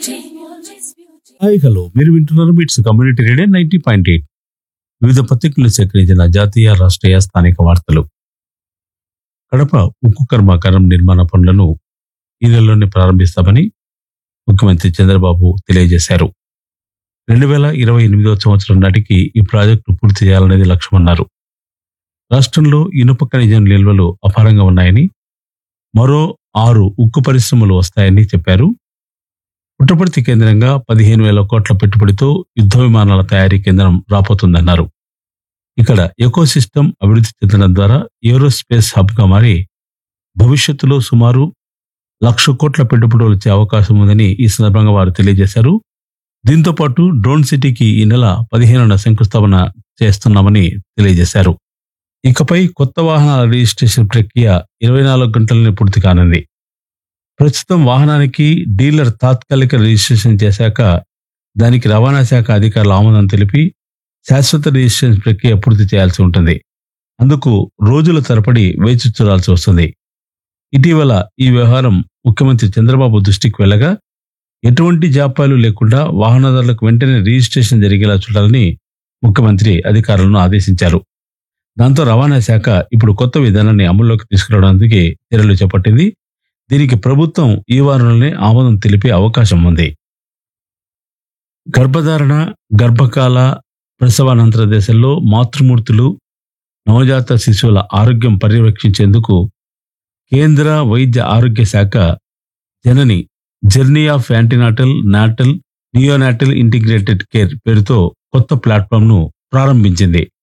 beauty. Hi hello మీరు వింటున్నారు MITS community radio ninety point eight వివిధ పత్రికలు సేకరించిన జాతీయ రాష్ట్రీయ స్థానిక వార్తలు కడప ఉక్కు కర్మాగారం నిర్మాణ పనులను ఈ నెలలోనే ప్రారంభిస్తామని ముఖ్యమంత్రి చంద్రబాబు తెలియజేశారు రెండు వేల ఇరవై ఎనిమిదవ సంవత్సరం నాటికి ఈ ప్రాజెక్టు పూర్తి చేయాలనేది లక్ష్యమన్నారు రాష్ట్రంలో ఇనుప ఖనిజం నిల్వలు అపారంగా ఉన్నాయని మరో ఆరు ఉక్కు పరిశ్రమలు వస్తాయని చెప్పారు పుట్టపర్తి కేంద్రంగా పదిహేను వేల కోట్ల పెట్టుబడితో యుద్ధ విమానాల తయారీ కేంద్రం రాబోతుందన్నారు ఇక్కడ ఎకో సిస్టమ్ అభివృద్ధి చెందడం ద్వారా ఏరోస్పేస్ హబ్ గా మారి భవిష్యత్తులో సుమారు లక్ష కోట్ల పెట్టుబడులు వచ్చే అవకాశం ఉందని ఈ సందర్భంగా వారు తెలియజేశారు దీంతో పాటు డ్రోన్ సిటీకి ఈ నెల పదిహేనున శంకుస్థాపన చేస్తున్నామని తెలియజేశారు ఇకపై కొత్త వాహనాల రిజిస్ట్రేషన్ ప్రక్రియ ఇరవై నాలుగు గంటలనే పూర్తి కానుంది ప్రస్తుతం వాహనానికి డీలర్ తాత్కాలిక రిజిస్ట్రేషన్ చేశాక దానికి రవాణా శాఖ అధికారుల ఆమోదం తెలిపి శాశ్వత రిజిస్ట్రేషన్ ప్రక్రియ పూర్తి చేయాల్సి ఉంటుంది అందుకు రోజుల తరబడి వేచి చూడాల్సి వస్తుంది ఇటీవల ఈ వ్యవహారం ముఖ్యమంత్రి చంద్రబాబు దృష్టికి వెళ్ళగా ఎటువంటి జాప్యాలు లేకుండా వాహనదారులకు వెంటనే రిజిస్ట్రేషన్ జరిగేలా చూడాలని ముఖ్యమంత్రి అధికారులను ఆదేశించారు దాంతో రవాణా శాఖ ఇప్పుడు కొత్త విధానాన్ని అమల్లోకి తీసుకురావడానికి చర్యలు చేపట్టింది దీనికి ప్రభుత్వం ఈ వారంలోనే ఆమోదం తెలిపే అవకాశం ఉంది గర్భధారణ గర్భకాల ప్రసవానంతర దశల్లో మాతృమూర్తులు నవజాత శిశువుల ఆరోగ్యం పర్యవేక్షించేందుకు కేంద్ర వైద్య ఆరోగ్య శాఖ Janani journey of antenatal natal neonatal integrated care పేరుతో కొత్త ప్లాట్ఫామ్ను ప్రారంభించింది